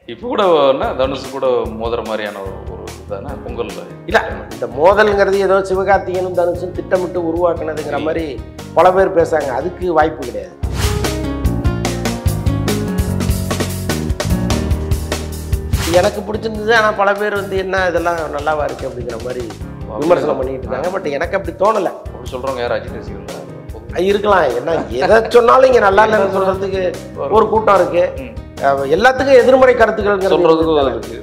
இப்போ கூட என்ன தனுஷ் கூட மோதுற மாதிரியான ஒரு ஒரு இதுதானே பொங்கல்ல இல்ல இந்த மோதல்ங்கிறது ஏதோ சிவகார்த்திகனும் தனுஷும் திட்டமிட்டு உருவாக்குனதுங்கிற மாதிரி பல பேர் பேசுறாங்க அதுக்கு வாய்ப்பு கிடையாது எனக்கு பிடிச்சிருந்தது ஆனால் பல பேர் வந்து என்ன இதெல்லாம் நல்லாவா இருக்கு அப்படிங்கிற மாதிரி விமர்சனம் பண்ணிட்டு இருக்காங்க பட் எனக்கு அப்படி தோணலை அப்படி சொல்றவங்க யார் அஜித் ரசிகர்கள் இருக்கலாம் என்ன எதை சொன்னாலும் இங்க நல்லா இல்லைன்னு சொல்றதுக்கு ஒரு கூட்டம் இருக்கு ம். அஹ் எல்லாத்துக்கும் எதிர்மறை கருத்துக்கள் சொல்றதுக்கும் அது இருக்கு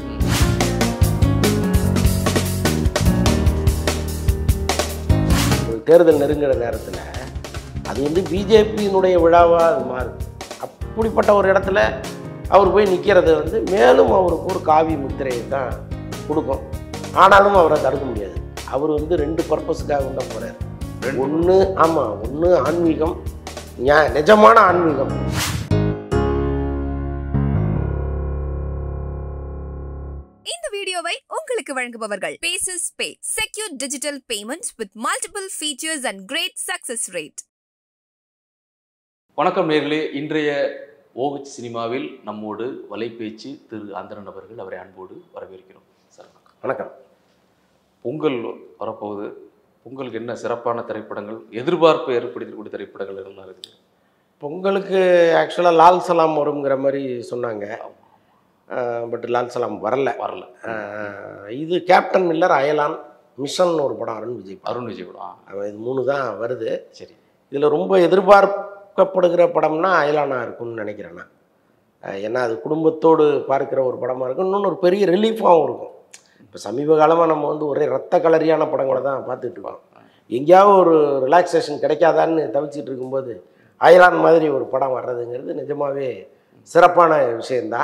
தேர்தல் நெருங்குற நேரத்தில் அது வந்து பிஜேபியினுடைய விழாவாக அது மாறுது அப்படிப்பட்ட ஒரு இடத்துல அவர் போய் நிற்கிறது வந்து மேலும் அவருக்கு ஒரு காவி முத்திரையை தான் கொடுக்கும் ஆனாலும் அவரை தடுக்க முடியாது அவர் வந்து ரெண்டு பர்பஸுக்காக உண்ட போகிறார் ஒன்று ஆமாம் ஒன்று ஆன்மீகம் ஞா- நிஜமான ஆன்மீகம் இந்த வீடியோவை உங்களுக்கு வழங்குபவர்கள் Paces pay secure digital payments with multiple features and great success rate வணக்கம் நேர்களே இன்றைய ஓவிச் சினிமாவில் நம்மோடு வலைபேச்சு திரு ஆந்திரன் அவர்கள் அவரை அன்போடு வரவேற்கிறோம் சார் வணக்கம். வணக்கம் பொங்கல் வரப்போகுது பொங்கலுக்கு என்ன சிறப்பான திரைப்படங்கள் எதிர்பார்ப்பு ஏற்படுத்தக்கூடிய திரைப்படங்கள் என்ன இருக்குது பொங்கலுக்கு ஆக்சுவலாக லால் சலாம் வருங்கிற மாதிரி சொன்னாங்க பட் லால் சலாம் வரல வரல அஹ் இது கேப்டன் மில்லர் அயலான் மிஷன் ஒரு படம் அருண் விஜய் படம். அருண் விஜய் கூட ஆ, அவன் இது மூணு தான் வருது சரி இதில் ரொம்ப எதிர்பார்க்கப்படுகிற படம்னா அயலானா இருக்கும்னு நினைக்கிறேன் நான் அஹ் ஏன்னா அது குடும்பத்தோடு பார்க்குற ஒரு படமாக இருக்கும் இன்னொன்று ஒரு பெரிய ரிலீஃபாகவும் இருக்கும் இப்போ சமீப காலமாக நம்ம வந்து ஒரே ரத்த கலரியான படங்களை தான் பார்த்துட்டு இருக்கோம் எங்கேயாவது ஒரு ரிலாக்ஸேஷன் கிடைக்காதான்னு தவிச்சிட்டு இருக்கும்போது அயலான் மாதிரி ஒரு படம் வர்றதுங்கிறது நிஜமாவே சிறப்பான விஷயந்தான்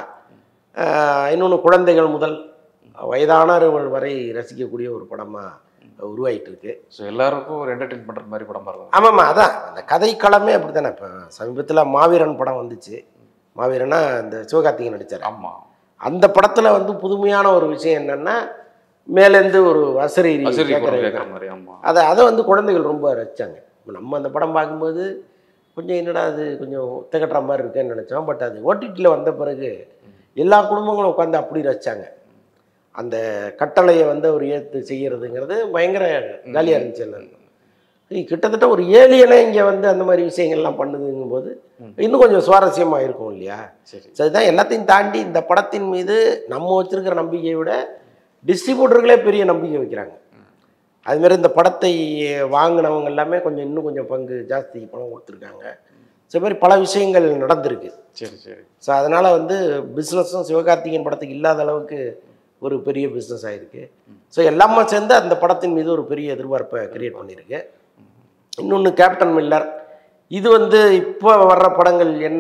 இன்னொன்று குழந்தைகள் முதல் வயதானவர்கள் வரை ரசிக்கக்கூடிய ஒரு படமாக உருவாயிட்டு இருக்கு ஸோ எல்லாருக்கும் ஒரு என்டர்டெயின் பண்ணுற மாதிரி படமா இருக்கும் ஆமாம்மா அதான் அந்த கதைக்களமே அப்படி தானே இப்போ சமீபத்தில் மாவீரன் படம் வந்துச்சு மாவீரனா இந்த சிவகார்த்திகேயன் நடித்தார் ஆமாம் அந்த படத்தில் வந்து புதுமையான ஒரு விஷயம் என்னென்னா மேலேருந்து ஒரு அசரீரி அசரி கேட்குற கேட்குற மாதிரி ஆமாம் அதை அதை வந்து குழந்தைகள் ரொம்ப ரசித்தாங்க இப்ப நம்ம அந்த படம் பார்க்கும்போது கொஞ்சம் என்னடா அது கொஞ்சம் திகட்டுற மாதிரி இருக்கேன்னு நினச்சோம் பட் அது ஓடிடியில் வந்த பிறகு எல்லா குடும்பங்களும் உட்காந்து அப்படி ரசித்தாங்க அந்த கட்டளையை வந்து அவர் ஏற்று செய்கிறதுங்கிறது பயங்கர ஜாலியாக இருந்துச்சு எல்லாருக்கும் இது கிட்டத்தட்ட ஒரு ஏலியனே இங்கே வந்து அந்த மாதிரி விஷயங்கள்லாம் பண்ணுதுங்கும் போது இன்னும் கொஞ்சம் சுவாரஸ்யமாக இருக்கும் இல்லையா சரி ஸோ இதுதான் எல்லாத்தையும் தாண்டி இந்த படத்தின் மீது நம்ம வச்சிருக்கிற நம்பிக்கையை விட டிஸ்ட்ரிபியூட்டர்களே பெரிய நம்பிக்கை வைக்கிறாங்க அதுமாரி இந்த படத்தை வாங்கினவங்க எல்லாமே கொஞ்சம் இன்னும் கொஞ்சம் பங்கு ஜாஸ்தி பணம் கொடுத்துருக்காங்க ஸோ மாதிரி பல விஷயங்கள் நடந்திருக்கு சரி சரி ஸோ அதனால் வந்து பிஸ்னஸும் சிவகார்த்திகேயன் படத்துக்கு இல்லாத அளவுக்கு ஒரு பெரிய பிஸ்னஸ் ஆகிருக்கு ஸோ எல்லாமே சேர்ந்து அந்த படத்தின் மீது ஒரு பெரிய எதிர்பார்ப்பை கிரியேட் பண்ணியிருக்கு இன்னொன்று கேப்டன் மில்லர் இது வந்து இப்போ வர்ற படங்கள் என்ன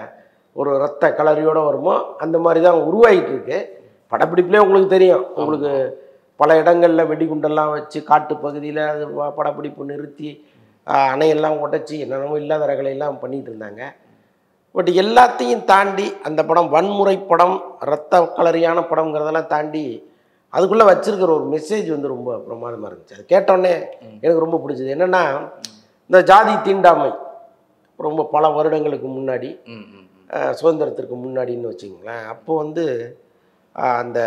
ஒரு ரத்த கலரியோடு வருமோ அந்த மாதிரி தான் உருவாகிட்டு இருக்கு படப்பிடிப்புலேயே உங்களுக்கு தெரியும் உங்களுக்கு பல இடங்களில் வெடிகுண்டெல்லாம் வச்சு காட்டு பகுதியில் அது வ- படப்பிடிப்பு நிறுத்தி ஆஹ், அணையெல்லாம் உடைச்சி என்னென்னமோ இல்லாத ரகலையெல்லாம் பண்ணிகிட்டு இருந்தாங்க பட் எல்லாத்தையும் தாண்டி அந்த படம் வன்முறை படம் ரத்த கலரியான படம்ங்கிறதெல்லாம் தாண்டி அதுக்குள்ளே வச்சிருக்கிற ஒரு மெசேஜ் வந்து ரொம்ப பிரமாதமாக இருந்துச்சு அது கேட்டோடனே எனக்கு ரொம்ப பிடிச்சது என்னென்னா இந்த ஜாதி தீண்டாமை ரொம்ப பல வருடங்களுக்கு முன்னாடி ம் ம் ம். அஹ், சுதந்திரத்திற்கு முன்னாடின்னு வச்சுங்களேன் அப்போ வந்து அஹ், அந்த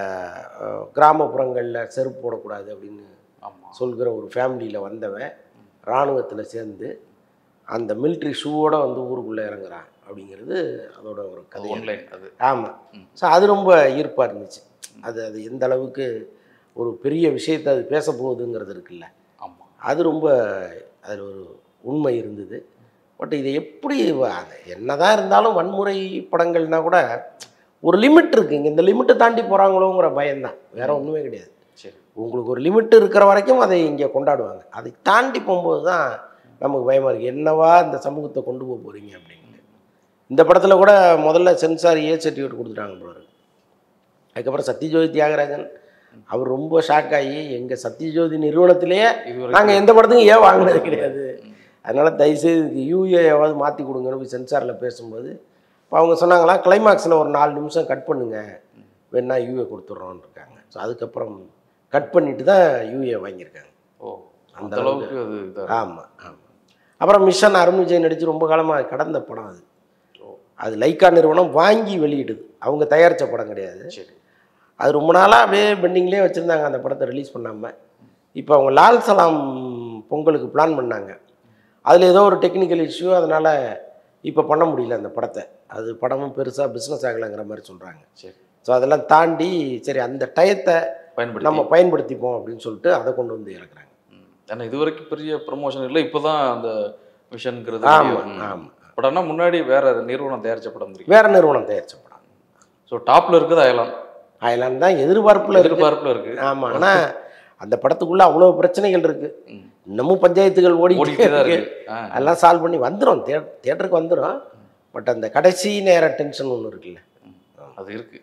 கிராமப்புறங்களில் செருப்பு போடக்கூடாது அப்படின்னு ஆமாம் சொல்கிற ஒரு ஃபேமிலியில் வந்தவன் இராணுவத்தில் சேர்ந்து அந்த மிலிட்ரி ஷூவோட வந்து ஊருக்குள்ளே இறங்குறான் அப்படிங்கிறது அதோட ஒரு கதை ஒன்லைன் அது ஆமாம் ம். ஸோ அது ரொம்ப ஈர்ப்பாக இருந்துச்சு அது அது எந்த அளவுக்கு ஒரு பெரிய விஷயத்தை அது பேச போகுதுங்கிறது இருக்குல்ல ஆமாம் அது ரொம்ப அதில் ஒரு உண்மை இருந்தது பட் இதை எப்படி வ- அது என்னதான் இருந்தாலும் வன்முறை படங்கள்னா கூட ஒரு லிமிட் இருக்குது இங்கே இந்த லிமிட்டை தாண்டி போகிறாங்களோங்கிற பயம்தான் வேற ஒன்றுமே கிடையாது சரி உங்களுக்கு ஒரு லிமிட் இருக்கிற வரைக்கும் அதை இங்கே கொண்டாடுவாங்க அதை தாண்டி போகும்போது தான் நமக்கு பயமாக இருக்குது என்னவா இந்த சமூகத்தை கொண்டு போக போகிறீங்க அப்படின்னு இந்த படத்தில் கூட முதல்ல சென்சார் ஏ சர்டிஃபிகேட் கொடுத்துட்டாங்க ப்ரோ அதுக்கப்புறம் சத்யஜோதி தியாகராஜன் அவர் ரொம்ப ஷாக் ஆகி எங்கள் சத்யஜோதி நிறுவனத்திலேயே இதுவரை நாங்கள் எந்த படத்துக்கும் ஏன் வாங்கினது கிடையாது அதனால் தயவுசெய்து யூஏவாவது மாற்றி கொடுங்கன்னு போய் சென்சாரில் பேசும்போது இப்போ அவங்க சொன்னாங்களா கிளைமாக்ஸில் ஒரு நாலு நிமிஷம் கட் பண்ணுங்க வேணா யூஏ கொடுத்துட்றோன்னு இருக்காங்க ஸோ அதுக்கப்புறம் கட் பண்ணிட்டு தான் யூஏ வாங்கியிருக்காங்க ஓ அந்த அந்த அளவுக்கு அது இதாக ஆமாம் ஆமாம் அப்புறம் மிஷன் அருண் விஜய் நடித்து ரொம்ப காலமாக கடந்த படம் அது அது லைக்கா நிறுவனம் வாங்கி வெளியிடுது அவங்க தயாரித்த படம் கிடையாது சரி அது ரொம்ப நாளாக அப்படியே பெண்டிங்லேயே வச்சுருந்தாங்க அந்த படத்தை ரிலீஸ் பண்ணாமல் இப்போ அவங்க லால் சலாம் பொங்கலுக்கு பிளான் பண்ணாங்க அதில் ஏதோ ஒரு டெக்னிக்கல் இஷ்யூ அதனால் இப்போ பண்ண முடியல அந்த படத்தை அது படமும் பெருசாக பிஸ்னஸ் ஆகலைங்கிற மாதிரி சொல்கிறாங்க சரி ஸோ அதெல்லாம் தாண்டி சரி அந்த டயத்தை பயன்படுத்தி நம்ம பயன்படுத்திப்போம் அப்படின்னு சொல்லிட்டு அதை கொண்டு வந்து இறக்குறாங்க ம். ஏன்னா இது வரைக்கும் பெரிய ப்ரமோஷன் இல்லை இப்போதான் அந்த மிஷன்ங்கிறது ஆமாம் ஆமாம் படம்னா முன்னாடி வேற நிறுவனம் தயாரிச்ச படம் இருக்கு வேற நிறுவனம் தயாரிச்ச படம் ஸோ டாப்ல இருக்குது அயலான் அதெல்லாம் தான் எதிர்பார்ப்பில் இருக்கு எதிர்பார்ப்புல இருக்கு ஆமாம் ஆனால் அந்த படத்துக்குள்ளே அவ்வளோ பிரச்சனைகள் இருக்குது ம். இன்னமும் பஞ்சாயத்துகள் ஓடிக்கிட்டே ஓடிக்கிட்டே தான் இருக்கு இருக்கு ஆ. அதெல்லாம் சால்வ் பண்ணி வந்துடும் தே தேட்டருக்கு வந்துடும் பட் அந்த கடைசி நேர டென்ஷன் ஒன்று இருக்குல்ல அது இருக்கு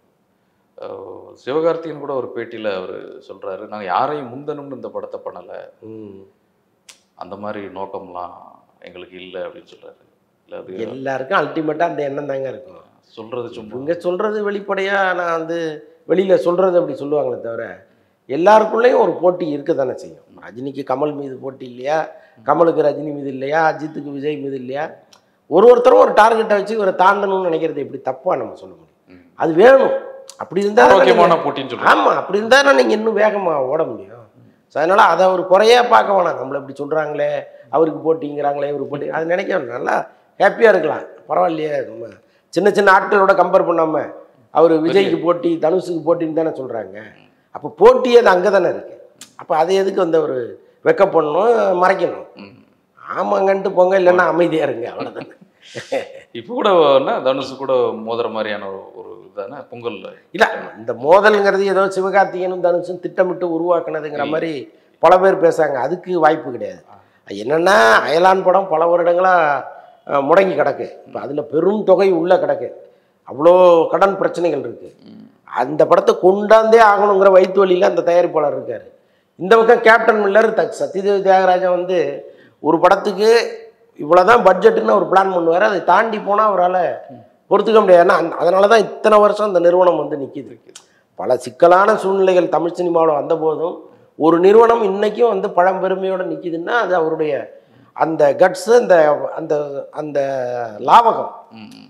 அஹ் சிவகார்த்திகேயன் கூட ஒரு பேட்டியில அவர் சொல்றாரு நாங்க யாரையும் முந்தணும்னு இந்த படத்தை பண்ணல ம். அந்த மாதிரி நோக்கம்லாம் எங்களுக்கு இல்லை அப்படின்னு சொல்றாரு இல்ல அது எல்லாருக்கும் அல்டிமேட்டாக அந்த எண்ணம் தாங்க இருக்கும் சொல்றது சும்மா இவங்க சொல்கிறது வெளிப்படையாக நான் வந்து வெளியில் சொல்கிறது அப்படி சொல்லுவாங்களே தவிர எல்லாருக்குள்ளேயும் ஒரு போட்டி இருக்க தானே செய்யும் ரஜினிக்கு கமல் மீது போட்டி இல்லையா கமலுக்கு ரஜினி மீது இல்லையா அஜித்துக்கு விஜய் மீது இல்லையா ஒரு ஒருத்தரும் ஒரு டார்கெட்டை வச்சு இவரை தாண்டணும்னு நினைக்கிறது எப்படி தப்பா நம்ம சொல்ல முடியும் ம். அது வேணும் அப்படி இருந்தால் ஆரோக்கியமான போட்டின்னு சொல்றாரு ஆமாம் அப்படி இருந்தால் நீங்கள் இன்னும் வேகமாக ஓட முடியும் ஸோ அதனால் அதை அவர் குறையா பார்க்க வேணாம் நம்மளை இப்படி சொல்கிறாங்களே அவருக்கு போட்டிங்கிறாங்களே இவருக்கு போட்டி அது நினைக்க வேணாம். நல்லா ஹாப்பியாக இருக்கலாம் பரவாயில்லையே நம்ம சின்ன சின்ன ஆட்களோட கம்பேர் பண்ணாமல் அவர் விஜய்க்கு போட்டி தனுஷுக்கு போட்டின்னு தானே சொல்கிறாங்க அப்போ போட்டி அது அங்கே தானே இருக்குது அப்போ அதை எதுக்கு வந்து அவர் வெக்கப் பண்ணணும் மறைக்கணும் ம். ஆமாங்கன்ட்டு போங்க இல்லைன்னா அமைதியாக இருங்க அவ்வளோதானே இப்போ கூட என்ன தனுஷ் கூட மோதுற மாதிரியான ஒரு- ஒரு இதானே பொங்கல்ல இல்லை இந்த மோதல்ங்கிறது ஏதோ சிவகார்த்திகேயனும் தனுஷும் திட்டமிட்டு உருவாக்குனதுங்கிற மாதிரி பல பேர் பேசுறாங்க அதுக்கு வாய்ப்பு கிடையாது என்னன்னா அயலான் படம் பல வருடங்களாக முடங்கி கிடக்கு இப்போ அதில் பெரும் தொகை உள்ளே கிடக்கு அவ்வளோ கடன் பிரச்சனைகள் இருக்குது அந்த படத்தை கொண்டாந்தே ஆகணுங்கிற வயிற்று வழியில் அந்த தயாரிப்பாளர் இருக்கார் இந்த பக்கம் captain Miller the Sathyadev Thyagarajan வந்து ஒரு படத்துக்கு இவ்வளோதான் பட்ஜெட்டுன்னு ஒரு பிளான் பண்ணுவார் அதை தாண்டி போனால் அவரால் பொறுத்துக்க முடியாது ஏன்னா அந்த- அதனால தான் இத்தனை வருஷம் அந்த நிறுவனம் வந்து நிற்கிது பல சிக்கலான சூழ்நிலைகள் தமிழ் சினிமாவில் வந்த போதும் ஒரு நிறுவனம் இன்னைக்கும் வந்து பழம்பெருமையோடு நிற்கிதுன்னா அது அவருடைய அந்த கட்ஸு அந்த அந்த அந்த லாவகம் ம், ம்.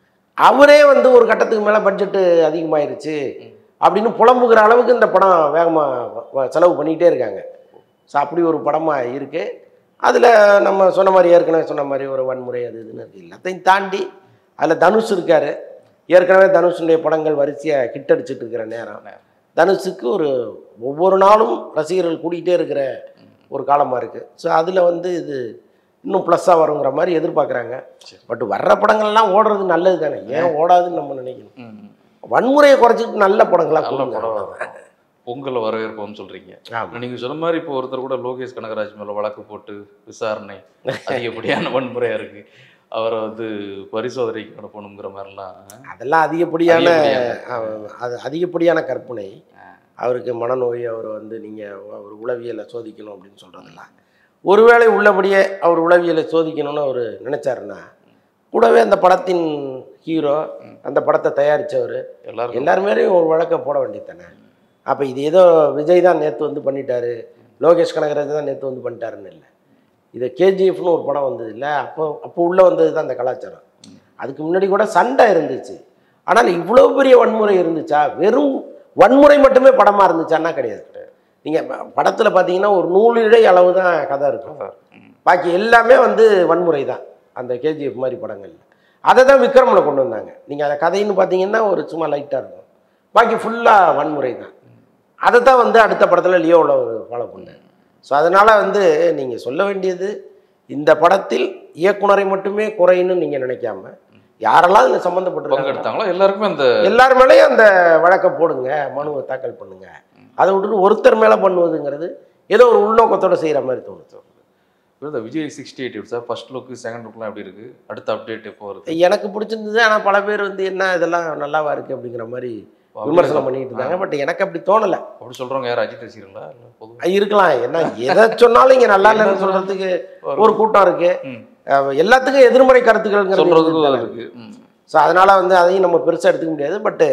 அவரே வந்து ஒரு கட்டத்துக்கு மேலே பட்ஜெட்டு அதிகமாயிருச்சு அப்படின்னு புலம்புகிற அளவுக்கு இந்த படம் வேகமாக செலவு பண்ணிக்கிட்டே இருக்காங்க ஸோ அப்படி ஒரு படமாக இருக்குது அதில் நம்ம சொன்ன மாதிரி ஏற்கனவே சொன்ன மாதிரி ஒரு வன்முறை அது இதுன்னு இருக்குது எல்லாத்தையும் தாண்டி அதில் தனுஷ் இருக்கார் ஏற்கனவே தனுஷுடைய படங்கள் வரிசையாக ஹிட் அடிச்சிட்டு இருக்கிற நேரம் தனுஷுக்கு ஒரு ஒவ்வொரு நாளும் ரசிகர்கள் கூட்டிகிட்டே இருக்கிற ஒரு காலமாக இருக்குது ஸோ அதில் வந்து இது இன்னும் ப்ளஸ்ஸாக வருங்கிற மாதிரி எதிர்பார்க்குறாங்க சரி. பட் வர்ற படங்கள்லாம் ஓடுறது நல்லது தானே ஏன் ஓடாதுன்னு நம்ம நினைக்கணும் ம், ம். வன்முறையை குறைச்சிட்டு நல்ல படங்களா நல்ல கொடுங்க. படம் பொங்கலை வரவேற்போம்னு சொல்றீங்க ஆமா. நீங்க சொன்ன மாதிரி இப்போ ஒருத்தர் கூட லோகேஷ் கனகராஜ் மேல வழக்கு போட்டு விசாரணை அதிகப்படியான வன்முறையா இருக்கு அவரை வந்து பரிசோதனைக்கு அனுப்பணுங்கிற மாதிரிலாம் அதெல்லாம் அதிகப்படியான அதிகப்படியான. அஹ், அது அதிகப்படியான கற்பனை அவருக்கு மனநோய் அவர் வந்து நீங்கள் அவர் உளவியலை சோதிக்கணும் அப்படின்னு சொல்கிறதெல்லாம் ஒருவேளை உள்ளபடியே அவர் உளவியலை சோதிக்கணும்னு அவர் நினைச்சாருன்னா கூடவே அந்த படத்தின் ஹீரோ அந்த படத்தை தயாரித்தவர் எல்லாருக்கும் எல்லாருமேலையும் ஒரு வழக்கை போட வேண்டியது தானே அப்போ இது ஏதோ விஜய் தான் நேற்று வந்து பண்ணிட்டாரு லோகேஷ் கனகராஜ் தான் நேற்று வந்து பண்ணிட்டாருன்னு இல்லை இது கேஜிஎஃப்னு ஒரு படம் வந்தது இல்லை அப்போ அப்போ உள்ளே வந்தது தான் அந்த கலாச்சாரம் அதுக்கு முன்னாடி கூட சண்டை இருந்துச்சு ஆனால் இவ்வளோ பெரிய வன்முறை இருந்துச்சா வெறும் வன்முறை மட்டுமே படமாக இருந்துச்சான்னா கிடையாது நீங்கள் படத்தில் பார்த்தீங்கன்னா ஒரு நூல் இடை அளவு தான் கதை இருக்கும் ம். பாக்கி எல்லாமே வந்து வன்முறை தான் அந்த கேஜிஎஃப் மாதிரி படங்கள்ல அதை தான் விக்ரமில் கொண்டு வந்தாங்க நீங்கள் அந்த கதைன்னு பார்த்தீங்கன்னா ஒரு சும்மா லைட்டாக இருக்கும் பாக்கி ஃபுல்லாக வன்முறை தான் அதை தான் வந்து அடுத்த படத்தில் லியோவில் ஃபாலோ பண்ணார் ஸோ அதனால் வந்து நீங்கள் சொல்ல வேண்டியது இந்த படத்தில் இயக்குனரை மட்டுமே குறைன்னு நீங்கள் நினைக்காம யாரெல்லாம் இதில் சம்மந்தப்பட்டிருக்காங்க பங்கெடுத்தாங்களோ எல்லாருக்குமே அந்த எல்லார் மேலேயும் அந்த வழக்கை போடுங்க மனுவை தாக்கல் பண்ணுங்க அதை விட்டுட்டு ஒருத்தர் மேலே பண்ணுவதுங்கிறது ஏதோ ஒரு உள்நோக்கத்தோட செய்கிற மாதிரி தோணுது இந்த Vijay sixty eight sir first look second லுக்லாம் எப்படி இருக்கு அடுத்த அப்டேட் எப்போ வருது எனக்கு பிடிச்சிருந்தது ஆனால் பல பேர் வந்து என்ன இதெல்லாம் நல்லாவா இருக்குது அப்படிங்கிற மாதிரி விமர்சனம் பண்ணிட்டு இருந்தாங்க பட் எனக்கு அப்படி தோணலை அப்படி சொல்றவங்க யார் அஜித் ரசிகர்களா இல்லை பொதுவா இருக்கலாம் என்ன எதை சொன்னாலும் இங்கே நல்லா இல்லைன்னு சொல்கிறதுக்கு ஒரு கூட்டம் இருக்கு ம். அஹ் எல்லாத்துக்கும் எதிர்மறை கருத்துக்கள்ங்கிறது சொல்றதுக்கும் இருக்கு ம். ஸோ அதனால் வந்து அதையும் நம்ம பெருசாக எடுத்துக்க முடியாது பட்டு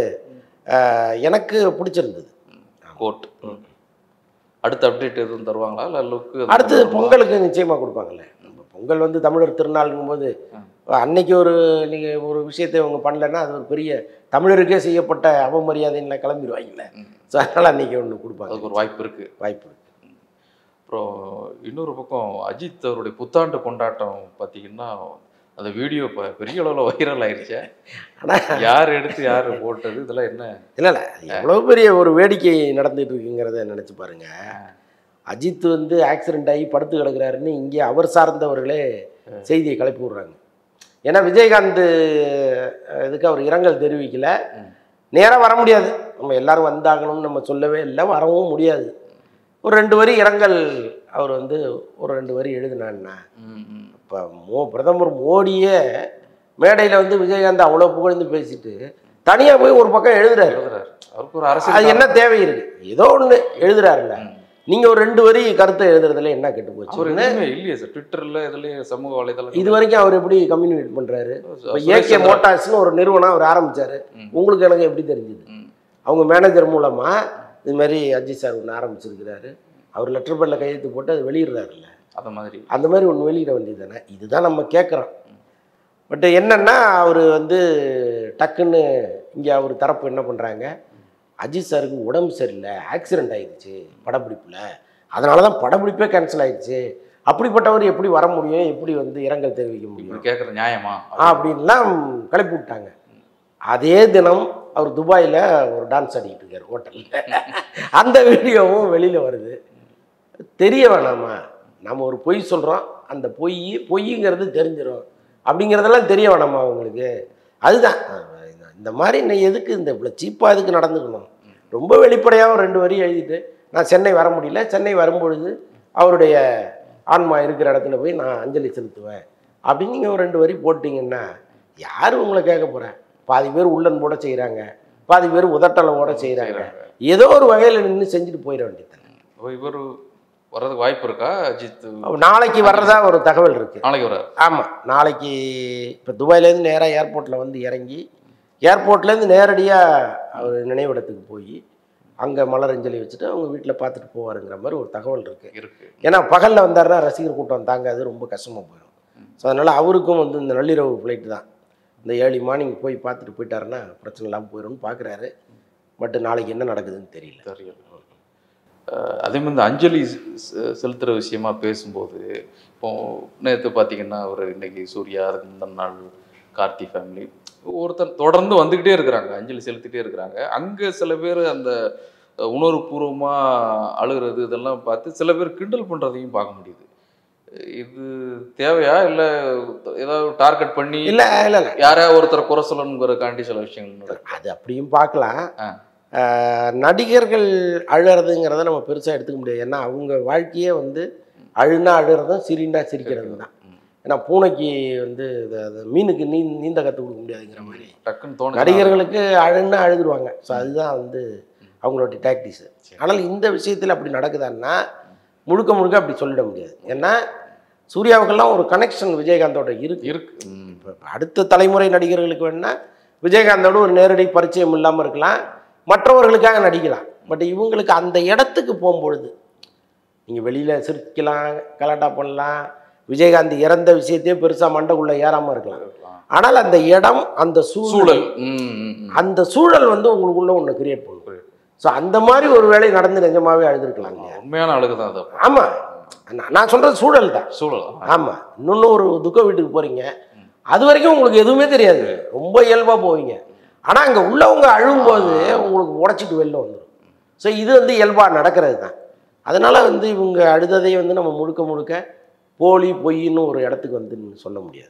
எனக்கு பிடிச்சிருந்தது கோட் அடுத்த அப்டேட் எதுவும் தருவாங்களா இல்லை லுக்கு அடுத்து பொங்கலுக்கு நிச்சயமாக கொடுப்பாங்கல்ல நம்ம பொங்கல் வந்து தமிழர் திருநாளுங்கும் போது அன்னைக்கு ஒரு நீங்கள் ஒரு விஷயத்தை இவங்க பண்ணலைன்னா அது ஒரு பெரிய தமிழருக்கே செய்யப்பட்ட அவமரியாதைன்னு கிளம்பிடுவாங்கல்ல ஸோ அதனால் அன்னைக்கு ஒன்று கொடுப்பாங்க அதுக்கு ஒரு வாய்ப்பு இருக்கு வாய்ப்பு இருக்கு. அப்புறம் இன்னொரு பக்கம் அஜித் அவருடைய புத்தாண்டு கொண்டாட்டம் பார்த்தீங்கன்னா அந்த வீடியோ இப்போ பெரிய அளவில் வைரல் ஆயிடுச்சு ஆனால் யார் எடுத்து யார் போட்டது இதெல்லாம் என்ன இல்லை இல்லை எவ்வளோ பெரிய ஒரு வேடிக்கை நடந்துட்டு இருக்குங்கிறத நினச்சி பாருங்க அஜித் வந்து ஆக்சிடென்ட் ஆகி படுத்து கிடக்குறாருன்னு இங்கே அவர் சார்ந்தவர்களே செய்தியை கிளப்பி விடுறாங்க ஏன்னா விஜயகாந்த் அஹ், இதுக்கு அவர் இரங்கல் தெரிவிக்கல நேராக வர முடியாது நம்ம எல்லாரும் வந்தாகணும்னு நம்ம சொல்லவே இல்லை வரவும் முடியாது ஒரு ரெண்டு வரி இரங்கல் அவர் வந்து ஒரு ரெண்டு வரி எழுதினான்னா ம், ம். இப்போ மோ பிரதமர் மோடியே மேடையில் வந்து விஜயகாந்த் அவ்வளோ புகழ்ந்து பேசிட்டு தனியாக போய் ஒரு பக்கம் எழுதுறாரு எழுதுறாரு அவருக்கு ஒரு அது அரசியல் என்ன தேவை இருக்கு ஏதோ ஒன்று எழுதுறாருல்ல நீங்க ஒரு ரெண்டு வரி கருத்தை எழுதுறதுல என்ன கெட்டு அவர் போச்சு எதுவுமே இல்லையே சார் ட்விட்டர்ல இதுலயும் சமூக வலைதளம் இது வரைக்கும் அவர் எப்படி கம்யூனிகேட் பண்றாரு இப்போ சுரேஷ் ஏகே சந்திரா- மோட்டார்ஸ்னு ஒரு நிறுவனம் அவர் ஆரம்பிச்சாரு ம். உங்களுக்கு எனக்கு எப்படி தெரிஞ்சுது ம். அவங்க மேனேஜர் மூலமா இது மாதிரி அஜித் சார் ஒன்று ஆரம்பிச்சிருக்கிறாரு அவர் லெட்டர் பேரில் கையெழுத்து போட்டு அது வெளியிடுறாருல்ல அந்த மாதிரி அந்த மாதிரி ஒன்று வெளியிட வேண்டியது தானே இதுதான் நம்ம கேட்குறோம் பட் என்னன்னா அவர் வந்து டக்குன்னு இங்கே அவர் தரப்பு என்ன பண்ணுறாங்க அஜித் சாருக்கு உடம்பு சரியில்லை ஆக்சிடென்ட் ஆயிடுச்சு படப்பிடிப்பில் அதனால தான் படப்பிடிப்பே கேன்சல் ஆயிடுச்சு அப்படிப்பட்டவர் எப்படி வர முடியும் எப்படி வந்து இரங்கல் தெரிவிக்க இப்படி முடியும் கேட்குற நியாயமா அப்படின்லாம் கிளப்பி விட்டாங்க அதே தினம் அவர் துபாயில் ஒரு டான்ஸ் ஆடிக்கிட்டு இருக்காரு ஹோட்டலில் அந்த வீடியோவும் வெளியில் வருது தெரிய வேணாமா நம்ம ஒரு பொய் சொல்கிறோம் அந்த பொய் பொய்ங்கிறது தெரிஞ்சிடும் அப்படிங்கிறதெல்லாம் தெரிய வேணாமா அவங்களுக்கு அதுதான் அஹ் இந்த- இந்த மாதிரி நீ எதுக்கு இந்த இவ்வளோ சீப்பாக எதுக்கு நடந்துக்கணும் ரொம்ப வெளிப்படையாக ஒரு ரெண்டு வரி எழுதிட்டு நான் சென்னை வர முடியல சென்னை வரும்பொழுது அவருடைய ஆன்மா இருக்கிற இடத்துல போய் நான் அஞ்சலி செலுத்துவேன் அப்படின்னு நீங்கள் ஒரு ரெண்டு வரி போட்டிங்கன்னா யார் உங்களை கேட்க போகிறேன் பாதி பேர் உள்ளன் போட செய்கிறாங்க பாதி பேர் உதட்டளவோட செய்கிறாங்க ஏதோ ஒரு வகையில் நின்று செஞ்சுட்டு போயிட வேண்டியது அப்ப இவர் வர்றதுக்கு வாய்ப்பு இருக்கா அஜித் நாளைக்கு வர்றதா ஒரு தகவல் இருக்குது நாளைக்கு வர்றாரு ஆமாம் நாளைக்கு இப்போ துபாயிலேருந்து நேராக ஏர்போர்ட்டில் வந்து இறங்கி ஏர்போர்ட்லேருந்து நேரடியாக அவர் நினைவிடத்துக்கு போய் அங்கே மலரஞ்சலி வச்சுட்டு அவங்க வீட்டில் பார்த்துட்டு போவாருங்கிற மாதிரி ஒரு தகவல் இருக்குது இருக்கு ஏன்னா பகலில் வந்தாருன்னா ரசிகர் கூட்டம் தாங்காது ரொம்ப கஷ்டமாக போயிடும் ஸோ அதனால் அவருக்கும் வந்து இந்த நள்ளிரவு ஃப்ளைட்டு தான் இந்த ஏர்லி மார்னிங் போய் பார்த்துட்டு போயிட்டாருன்னா பிரச்சனை இல்லாமல் போயிடும்னு பார்க்குறாரு பட் நாளைக்கு என்ன நடக்குதுன்னு தெரியல தெரியல அஹ் அதே மாதிரி இந்த அஞ்சலி செ- செலுத்துற விஷயமா பேசும்போது இப்போ நேற்று பார்த்தீங்கன்னா அவர் இன்னைக்கு சூர்யா அதுக்கு முந்தின நாள் கார்த்தி ஃபேமிலி ஒருத்தர் தொடர்ந்து வந்துக்கிட்டே இருக்கிறாங்க அஞ்சலி செலுத்திட்டே இருக்கிறாங்க அங்கே சில பேர் அந்த அஹ், உணர்வுபூர்வமாக அழுகிறது இதெல்லாம் பார்த்து சில பேர் கிண்டல் பண்ணுறதையும் பார்க்க முடியுது இது தேவையா இல்லை ஏதாவது டார்கெட் பண்ணி இல்லை இல்லை இல்லை யாரையா ஒருத்தரை குறை சொல்லணுங்கிறக்காண்டி சில விஷயங்கள் நடக்குது. அது அப்படியும் பார்க்கலாம் ஆ. ஆஹ் நடிகர்கள் அழுறதுங்கிறத நம்ம பெருசாக எடுத்துக்க முடியாது ஏன்னா அவங்க வாழ்க்கையே வந்து அழுனா அழுறதும் சிரிண்டா சிரிக்கிறது தான் ம். ஏன்னா பூனைக்கு வந்து இது- அது மீனுக்கு நீ நீந்த கற்றுக் கொடுக்க முடியாதுங்கிற மாதிரி டக்குன்னு தோணுது நடிகர்களுக்கு அழுன்னா அழுதுருவாங்க ஸோ அதுதான் வந்து அவங்களோட டாக்டிஸ் சரி. ஆனால் இந்த விஷயத்தில் அப்படி நடக்குதான்னா முழுக்க முழுக்க அப்படி சொல்லிட முடியாது ஏன்னா சூர்யாவுக்கெல்லாம் ஒரு கனெக்ஷன் விஜயகாந்தோட இருக்கு இருக்கு ம். இப்ப அடுத்த தலைமுறை நடிகர்களுக்கு வேணா விஜயகாந்தோட ஒரு நேரடி பரிச்சயம் இல்லாமல் இருக்கலாம் மற்றவர்களுக்காக நடிக்கலாம் பட் இவங்களுக்கு அந்த இடத்துக்கு போகும்பொழுது நீங்கள் வெளியில் சிரிக்கலாம் கலாட்டா பண்ணலாம் விஜயகாந்த் இறந்த விஷயத்தையே பெருசாக மண்டைக்குள்ளே ஏறாமல் இருக்கலாம் இருக்கலாம். ஆனால் அந்த இடம் அந்த சூழல் சூழல் ம், ம், ம். அந்த சூழல் வந்து உங்களுக்குள்ள ஒன்று கிரியேட் பண்ணும் ஸோ அந்த மாதிரி ஒரு வேலை நடந்து நிஜமாவே அழுதுருக்கலாங்க உண்மையான அழகு தான் அது அப்ப. ஆமாம் நான் சொல்கிறது சூழல் தான் சூழல் ஆமாம் இன்னொன்று ஒரு துக்க வீட்டுக்கு போகிறீங்க அது வரைக்கும் உங்களுக்கு எதுவுமே தெரியாது ரொம்ப இயல்பாக போவீங்க ஆனால் அங்கே உள்ளவங்க அழும்போது உங்களுக்கு உடச்சிட்டு வெளில வந்துடும் ஸோ இது வந்து இயல்பாக நடக்கிறது தான் அதனால் வந்து இவங்க அழுததை வந்து நம்ம முழுக்க முழுக்க போலி பொய்ன்னு ஒரு இடத்துக்கு வந்து சொல்ல முடியாது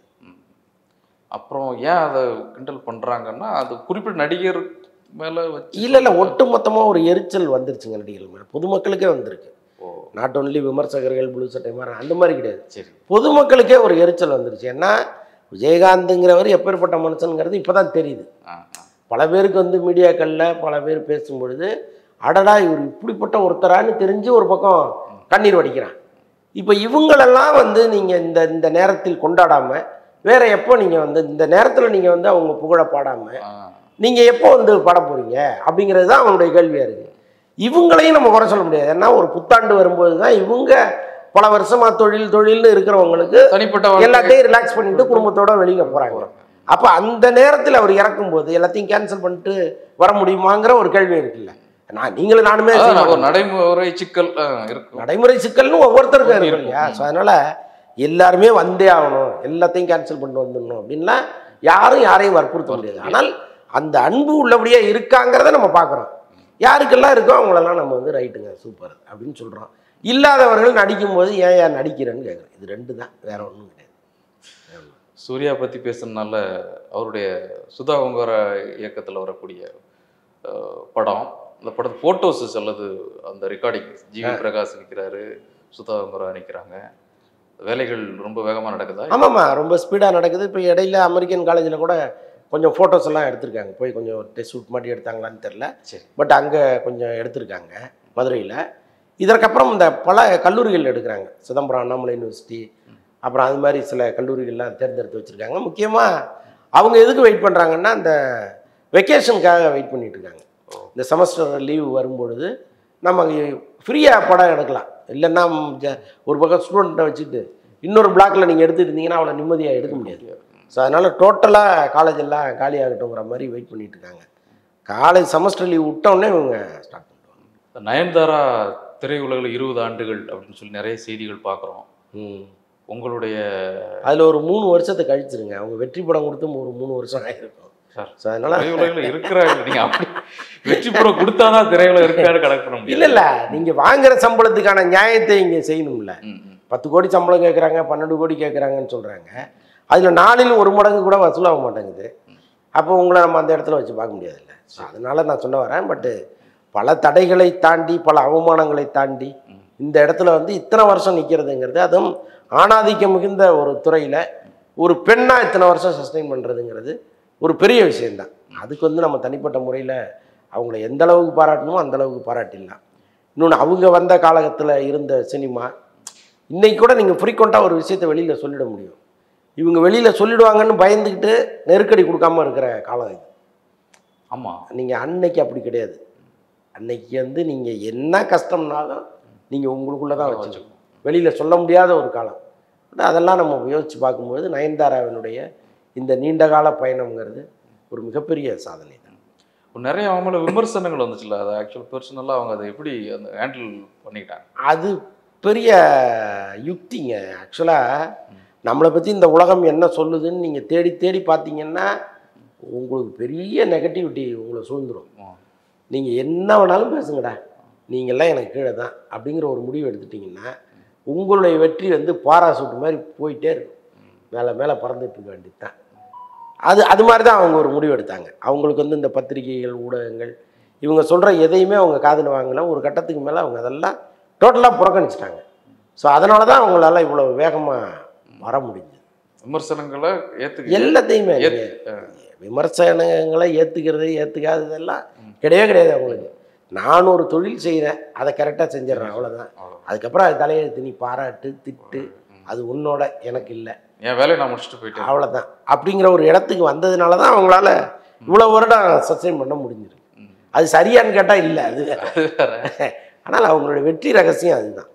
அப்புறம் ஏன் அதை கிண்டல் பண்றாங்கன்னா அது குறிப்பிட்ட நடிகர் மேல வச்சு இல்லை இல்லை ஒட்டு மொத்தமாக ஒரு எரிச்சல் வந்துருச்சுங்க நடிகர்கள் மேலே பொதுமக்களுக்கே வந்திருக்கு ஓ நாட் ஒன்லி விமர்சகர்கள் புளு சட்டை மாதிரி அந்த மாதிரி கிடையாது சரி பொதுமக்களுக்கே ஒரு எரிச்சல் வந்துருச்சு ஏன்னா விஜயகாந்துங்கிறவர் எப்பேற்பட்ட மனுஷனுங்கிறது இப்போ தான் தெரியுது ஆ, ஆ. பல பேருக்கு வந்து மீடியாக்களில் பல பேர் பேசும்பொழுது அடடா இவர் இப்படிப்பட்ட ஒருத்தரான்னு தெரிஞ்சு ஒரு பக்கம் கண்ணீர் வடிக்கிறான் இப்போ இவங்களெல்லாம் வந்து நீங்கள் இந்த இந்த நேரத்தில் கொண்டாடாமல் வேற எப்போ நீங்கள் வந்து இந்த நேரத்தில் நீங்கள் வந்து அவங்க புகழ பாடாமல் ஆ. நீங்கள் எப்போ வந்து பாட போகிறீங்க அப்படிங்கிறது தான் அவனுடைய கேள்வியாக இருக்குது இவங்களையும் நம்ம குறை சொல்ல முடியாது ஏன்னா ஒரு புத்தாண்டு வரும்போது தான் இவங்க பல வருஷமா தொழில் தொழில்னு இருக்கிறவங்களுக்கு தனிப்பட்ட வாழ்க்கை- எல்லாத்தையும் ரிலாக்ஸ் பண்ணிட்டு குடும்பத்தோட வெளியில போறாங்க அப்ப அந்த நேரத்தில் அவர் இறக்கும்போது எல்லாத்தையும் கேன்சல் பண்ணிட்டு வர முடியுமாங்கிற ஒரு கேள்வி இருக்குல்ல நான் நீங்களும் நானுமே அதான் செய்ய ஒரு மாட்டோம். நடைமுறை சிக்கல் ஆ, இருக்கும் நடைமுறை சிக்கல்னு ஒவ்வொருத்தருக்கும் இருக்கும் இருக்கும். இல்லையா ஸோ அதனால எல்லாருமே வந்தே ஆகணும் எல்லாத்தையும் கேன்சல் பண்ணிட்டு வந்துடணும் அப்படின்லாம் யாரும் யாரையும் வற்புறுத்த முடியாது ஆனால் அந்த அன்பு உள்ளபடியே இருக்காங்கிறத நம்ம பார்க்குறோம் யாருக்கெல்லாம் இருக்கோ அவங்களெல்லாம் நம்ம வந்து ரைட்டுங்க சூப்பர் அப்படின்னு சொல்கிறோம் இல்லாதவர்கள் நடிக்கும்போது ஏன் ஏன் நடிக்கிறேன்னு கேட்குறேன் இது ரெண்டு தான் வேற ஒன்றும் கிடையாது சூர்யா பத்தி பேசுனதுனால அவருடைய சுதா உங்கர இயக்கத்துல வரக்கூடிய அஹ், படம் அந்த படத்து போட்டோஸ் அல்லது அந்த ரெக்கார்டிங் ஜிவி பிரகாஷ் நிற்கிறாரு சுதா உங்கரா நிற்கிறாங்க வேலைகள் ரொம்ப வேகமா நடக்குதா ஆமாம்மா ரொம்ப ஸ்பீடாக நடக்குது இப்போ இடையில அமெரிக்கன் காலேஜில் கூட கொஞ்சம் ஃபோட்டோஸ் எல்லாம் எடுத்திருக்காங்க போய் கொஞ்சம் டெஸ்ட் ஷூட் மாதிரி எடுத்தாங்களான்னு தெரில சரி பட் அங்கே கொஞ்சம் எடுத்திருக்காங்க மதுரையில் இதற்கப்புறம் இந்த பல கல்லூரிகள் எடுக்கிறாங்க சிதம்பரம் அண்ணாமலை யூனிவர்சிட்டி அப்புறம் அது மாதிரி சில கல்லூரிகள்லாம் தேர்ந்தெடுத்து வச்சுருக்காங்க முக்கியமாக அவங்க எதுக்கு வெயிட் பண்ணுறாங்கன்னா இந்த வெக்கேஷனுக்காக வெயிட் பண்ணிட்டு இருக்காங்க இந்த செமஸ்டர் லீவு வரும்பொழுது நம்ம ஃப்ரீயாக படம் எடுக்கலாம் இல்லைன்னா ஜ- ஒரு பக்கம் ஸ்டூடெண்ட்டை வச்சுட்டு இன்னொரு பிளாக்ல நீங்கள் எடுத்துட்டு இருந்தீங்கன்னா அவ்வளோ நிம்மதியாக எடுக்க முடியாது ஸோ அதனால் டோட்டலாக காலேஜ் எல்லாம் காலியாகட்டுங்கிற மாதிரி வெயிட் பண்ணிட்டு இருக்காங்க காலேஜ் செமஸ்டர் லீவ் விட்டோடனே இவங்க ஸ்டார்ட் பண்ணுவாங்க நயன்தாரா திரையுலகில் இருபது ஆண்டுகள் அப்படின்னு சொல்லி நிறைய செய்திகள் பார்க்குறோம் ம் உங்களுடைய அதில் ஒரு மூணு வருஷத்தை கழிச்சிருங்க அவங்க வெற்றி படம் கொடுத்து ஒரு மூணு வருஷம் ஆயிருக்கும் சார் ஸோ அதனால் திரையுலகில் இருக்கிறாங்க நீங்க அப்படி வெற்றி படம் கொடுத்தாதான் திரையுலகம் இருக்காரு கணக்கு பண்ண முடியாது இல்லை இல்லை நீங்கள் வாங்குற சம்பளத்துக்கான நியாயத்தை இங்கே செய்யணும்ல ம், ம். பத்து கோடி சம்பளம் கேட்குறாங்க பன்னெண்டு கோடி கேட்குறாங்கன்னு சொல்கிறாங்க அதில் நாளில் ஒரு மடங்கு கூட வசூலாக மாட்டேங்குது அப்போ உங்களை நம்ம அந்த இடத்துல வச்சு பார்க்க முடியாதுல்ல ஸோ அதனால நான் சொல்ல வரேன் பட்டு பல தடைகளை தாண்டி பல அவமானங்களை தாண்டி இந்த இடத்துல வந்து இத்தனை வருஷம் நிற்கிறதுங்கிறது அதுவும் ஆணாதிக்கம் மிகுந்த ஒரு துறையில் ஒரு பெண்ணாக இத்தனை வருஷம் சஸ்டெயின் பண்ணுறதுங்கிறது ஒரு பெரிய விஷயம்தான் அதுக்கு வந்து நம்ம தனிப்பட்ட முறையில் அவங்கள எந்த அளவுக்கு பாராட்டணுமோ அந்த அளவுக்கு பாராட்டிடலாம் இன்னொன்று அவங்க வந்த காலகட்டத்தில் இருந்த சினிமா இன்னைக்கு கூட நீங்கள் ஃப்ரீக்வெண்ட்டாக ஒரு விஷயத்தை வெளியில் சொல்லிட முடியும் இவங்க வெளியில் சொல்லிடுவாங்கன்னு பயந்துக்கிட்டு நெருக்கடி கொடுக்காம இருக்கிற காலம் இது ஆமா நீங்கள் அன்னைக்கு அப்படி கிடையாது அன்னைக்கு வந்து நீங்கள் என்ன கஷ்டம்னாலும் நீங்கள் உங்களுக்குள்ளே தான் வச்சுக்கணும் வெளியில் சொல்ல முடியாத ஒரு காலம் ஆனா அதெல்லாம் நம்ம யோசித்து பார்க்கும்போது நயன்தாராவினுடைய இந்த நீண்டகால பயணம்ங்கிறது ஒரு மிகப்பெரிய சாதனை தான் ஒரு நிறைய அவங்க மேல விமர்சனங்கள் வந்துச்சுல்ல அது ஆக்சுவல் பர்சனலாக அவங்க அதை எப்படி அந்த ஹேண்டில் பண்ணிக்கிட்டாங்க அது பெரிய யுக்திங்க ஆக்சுவலாக நம்மளை பற்றி இந்த உலகம் என்ன சொல்லுதுன்னு நீங்கள் தேடி தேடி பார்த்தீங்கன்னா உங்களுக்கு பெரிய நெகட்டிவிட்டி உங்களை சூழ்ந்துடும் ம். நீங்கள் என்ன வேணாலும் பேசுங்கடா நீங்கள்லாம் எனக்கு கீழே தான் அப்படிங்கிற ஒரு முடிவு எடுத்துட்டிங்கன்னா உங்களுடைய வெற்றி வந்து பாராசூட் மாதிரி போயிட்டே இருக்கும் மேலே மேலே பறந்துட்டு இருக்க வேண்டியது தான் அது அது மாதிரி தான் அவங்க ஒரு முடிவு எடுத்தாங்க அவங்களுக்கு வந்து இந்த பத்திரிகைகள் ஊடகங்கள் இவங்க சொல்கிற எதையுமே அவங்க காதில் வாங்கல ஒரு கட்டத்துக்கு மேலே அவங்க அதெல்லாம் டோட்டலாக புறக்கணிச்சிட்டாங்க ஸோ அதனால தான் அவங்களால இவ்வளோ வேகமாக வர முடிஞ்சது விமர்சனங்களை ஏத்துக்க எல்லாத்தையுமே ஏத்- நீங்க விமர்சனங்களை ஏற்றுக்கிறது ஏற்றுக்காததெல்லாம் கிடையவே கிடையாது அவங்களுக்கு நான் ஒரு தொழில் செய்கிறேன் அதை கரெக்டாக செஞ்சிடறேன் அவ்வளோதான் அவ்வளோ. அதுக்கப்புறம் அது தலையெழுத்து நீ பாராட்டு திட்டு அது உன்னோட எனக்கு இல்லை என் வேலையை நான் முடிச்சுட்டு போயிட்டேன் அவ்வளோதான் அப்படிங்கிற ஒரு இடத்துக்கு வந்ததுனால தான் அவங்களால இவ்வளோ வருடம் சஸ்டெயின் பண்ண முடிஞ்சிருக்கு ம். அது சரியான்னு கேட்டால் இல்லை அது வேற. அது வேற ஆனால் அவங்களுடைய வெற்றி ரகசியம் அதுதான்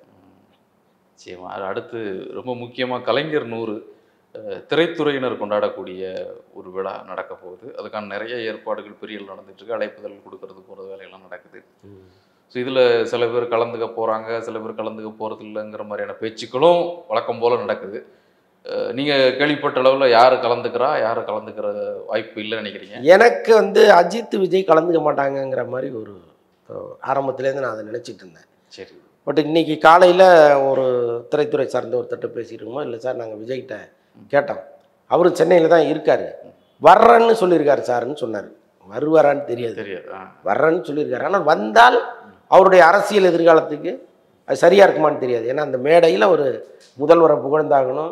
நிச்சயமா அது அடுத்து ரொம்ப முக்கியமாக கலைஞர் நூறு அஹ், திரைத்துறையினர் கொண்டாடக்கூடிய ஒரு விழா நடக்க போகுது அதுக்கான நிறைய ஏற்பாடுகள் பெரிய நடந்துட்டு இருக்கு அழைப்புதல் கொடுக்கறது போகிறது வேலையெல்லாம் நடக்குது ஸோ இதில் சில பேர் கலந்துக்க போகிறாங்க சில பேர் கலந்துக்க போகிறது இல்லைங்கிற மாதிரியான பேச்சுக்களும் வழக்கம் போல் நடக்குது அஹ், நீங்க கேள்விப்பட்ட அளவில் யார் கலந்துக்கிறா யார் கலந்துக்கிற வாய்ப்பு இல்லைன்னு நினைக்கிறீங்க எனக்கு வந்து அஜித் விஜய் கலந்துக்க மாட்டாங்கங்கிற மாதிரி ஒரு அஹ், ஆரம்பத்துலேருந்து நான் அதை நினச்சிட்டு இருந்தேன் சரி பட் இன்னைக்கு காலையில் ஒரு திரைத்துறை சார்ந்த ஒருத்தட்ட பேசிட்டு இருக்கோம் இல்லை சார் நாங்கள் விஜய்கிட்ட கேட்டோம் அவரும் சென்னையில் தான் இருக்கார் வர்றேன்னு சொல்லியிருக்காரு சார்ன்னு சொன்னார் வருவாரான்னு தெரியாது தெரியாது ஆ வர்றேன்னு சொல்லியிருக்காரு ஆனால் வந்தால் அவருடைய அரசியல் எதிர்காலத்துக்கு அது சரியாக இருக்குமான்னு தெரியாது ஏன்னா அந்த மேடையில் ஒரு முதல்வரை புகழ்ந்தாகணும்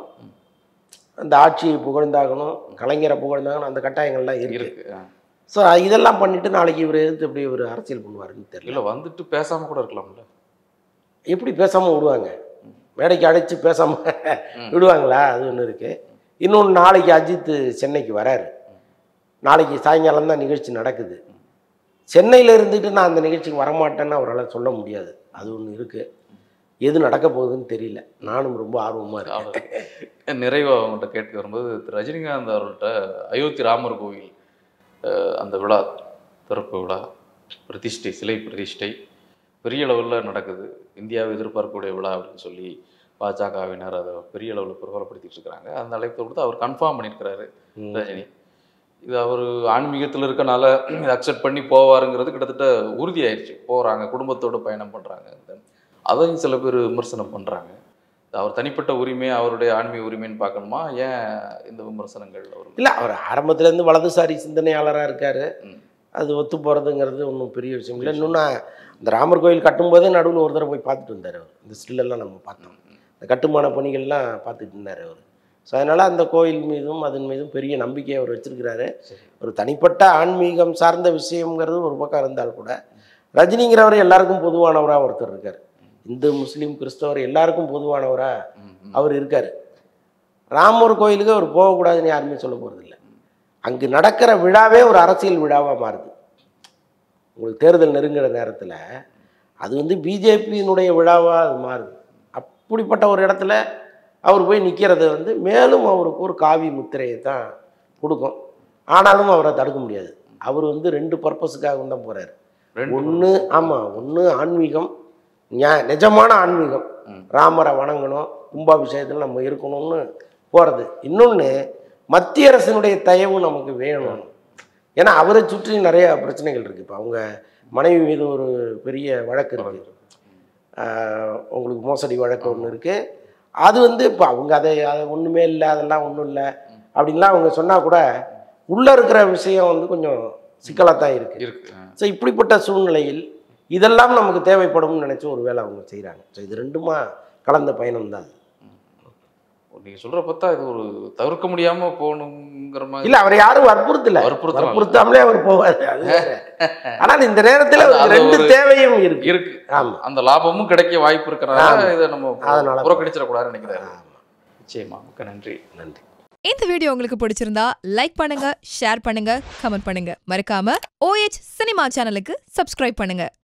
அந்த ஆட்சியை புகழ்ந்தாகணும் கலைஞரை புகழ்ந்தாகணும் அந்த கட்டாயங்கள்லாம் இருக்கு இருக்கு ஆ. ஸோ இதெல்லாம் பண்ணிட்டு நாளைக்கு இவர் எதிர்த்து எப்படி இவர் அரசியல் பண்ணுவாருன்னு தெரியல இல்ல வந்துட்டு பேசாம கூட இருக்கலாம்ல எப்படி பேசாமல் விடுவாங்க மேடைக்கு அழைச்சி பேசாமல் விடுவாங்களா அது ஒன்று இருக்குது இன்னொன்று நாளைக்கு அஜித் சென்னைக்கு வராரு நாளைக்கு சாயங்காலம் தான் நிகழ்ச்சி நடக்குது சென்னையில் இருந்துட்டு நான் அந்த நிகழ்ச்சிக்கு வரமாட்டேன்னு அவரால் சொல்ல முடியாது அது ஒன்று இருக்குது எது நடக்க போகுதுன்னு தெரியல நானும் ரொம்ப ஆர்வமாக இருக்கேன் அவ்வளவு. நிறைவா அவங்கள்ட்ட கேட்க வரும்போது திரு ரஜினிகாந்த் அவர்கள்ட்ட அயோத்தி ராமர் கோவில் அஹ், அந்த விழா திறப்பு விழா பிரதிஷ்டை சிலை பிரதிஷ்டை பெரிய அளவில் நடக்குது இந்தியாவை எதிர்பார்க்கக்கூடிய விழா அப்படின்னு சொல்லி பாஜகவினர் அதை பெரிய அளவில் பிரபலப்படுத்திட்டு இருக்காங்க அந்த அழைப்பை கொடுத்து அவர் கன்ஃபார்ம் பண்ணியிருக்கிறாரு ம். ரஜினி இது அவர் ஆன்மீகத்தில் இருக்கனால இதை அக்செப்ட் பண்ணி போவாருங்கிறது கிட்டத்தட்ட உறுதியாயிருச்சு போகிறாங்க குடும்பத்தோட பயணம் பண்ணுறாங்க அதையும் சில பேர் விமர்சனம் பண்ணுறாங்க அவர் தனிப்பட்ட உரிமை அவருடைய ஆன்மீக உரிமைன்னு பார்க்கணுமா ஏன் இந்த விமர்சனங்கள் அவர் இல்லை அவர் ஆரம்பத்துலேருந்து வலதுசாரி சிந்தனையாளராக இருக்கார் ம். அது ஒத்து போகிறதுங்கிறது ஒன்றும் பெரிய விஷயம் இல்லை இன்னொன்று இந்த ராமர் கோயில் கட்டும்போதே நடுவில் ஒரு தடவை போய் பார்த்துட்டு வந்தார் அவர் இந்த ஸ்டில்லெல்லாம் நம்ம பார்த்தோம் இந்த கட்டுமான பணிகள்லாம் பார்த்துட்டு இருந்தார் அவர் ஸோ அதனால் அந்த கோயில் மீதும் அதன் மீதும் பெரிய நம்பிக்கையை அவர் வச்சிருக்கிறாரு சரி ஒரு தனிப்பட்ட ஆன்மீகம் சார்ந்த விஷயங்கிறது ஒரு பக்கம் இருந்தால் கூட ரஜினிங்கிறவர் எல்லாருக்கும் பொதுவானவராக ஒருத்தர் இருக்கார் இந்து முஸ்லீம் கிறிஸ்தவர் எல்லாருக்கும் பொதுவானவராக ம், ம். அவர் இருக்கார் ராமர் கோயிலுக்கு அவர் போகக்கூடாதுன்னு யாருமே சொல்ல போகிறதில்ல அங்கு நடக்கிற விழாவே ஒரு அரசியல் விழாவாக மாறுது உங்களுக்கு தேர்தல் நெருங்குற நேரத்தில் அது வந்து பிஜேபியினுடைய விழாவாக அது மாறுது அப்படிப்பட்ட ஒரு இடத்துல அவர் போய் நிற்கிறது வந்து மேலும் அவருக்கு ஒரு காவி முத்திரையை தான் கொடுக்கும் ஆனாலும் அவரை தடுக்க முடியாது அவர் வந்து ரெண்டு பர்பஸுக்காக தான் போகிறார் ரெண்டு ஒன்று ஆமாம் ஒன்று ஆன்மீகம் ஞா- நிஜமான ஆன்மீகம் ம். ராமரை வணங்கணும் கும்பாபிஷேகத்தில் நம்ம இருக்கணும்னு போகிறது இன்னொன்று மத்திய அரசினுடைய தயவு நமக்கு வேணும் ஏன்னா அவரை சுற்றி நிறைய பிரச்சனைகள் இருக்குது இப்போ அவங்க மனைவி மீது ஒரு பெரிய வழக்கு இருக்குது உங்களுக்கு மோசடி வழக்கு ஒன்று இருக்குது அது வந்து இப்போ அவங்க அதை அதை ஒன்றுமே இல்லை அதெல்லாம் ஒன்றும் இல்லை அப்படின்லாம் அவங்க சொன்னால் கூட உள்ளே இருக்கிற விஷயம் வந்து கொஞ்சம் சிக்கலாக தான் இருக்குது இருக்கு ஆ. ஸோ இப்படிப்பட்ட சூழ்நிலையில் இதெல்லாம் நமக்கு தேவைப்படும்னு நினச்சி ஒரு வேலை அவங்க செய்கிறாங்க ஸோ இது ரெண்டுமா கலந்த பயணம் தான் நீங்க சொல்ற பார்த்தா இது ஒரு தவிர்க்க முடியாம போகணுங்கிற மாதிரி இல்லை அவரை யாரும் வற்புறுத்தல வற்புறுத்தலாம். வற்புறுத்தாமலே அவர் போவார் அது வேற. ஆனால் இந்த நேரத்தில் அது- அது ரெண்டு ஒரு- தேவையும் இருக்கு இருக்கு ஆமா. அந்த லாபமும் கிடைக்க வாய்ப்பு இருக்கிறனால ஆமா. இதை நம்ம அதனால புறக்கணிச்சிடக்கூடாதுன்னு நினைக்கிறாரு ஆமா. நிச்சயமா மிக்க நன்றி நன்றி இந்த வீடியோ உங்களுக்கு பிடிச்சிருந்தா லைக் பண்ணுங்க ஷேர் பண்ணுங்க கமெண்ட் பண்ணுங்க மறக்காம ஓஎச் சினிமா சேனலுக்கு சப்ஸ்கிரைப் பண்ணுங்க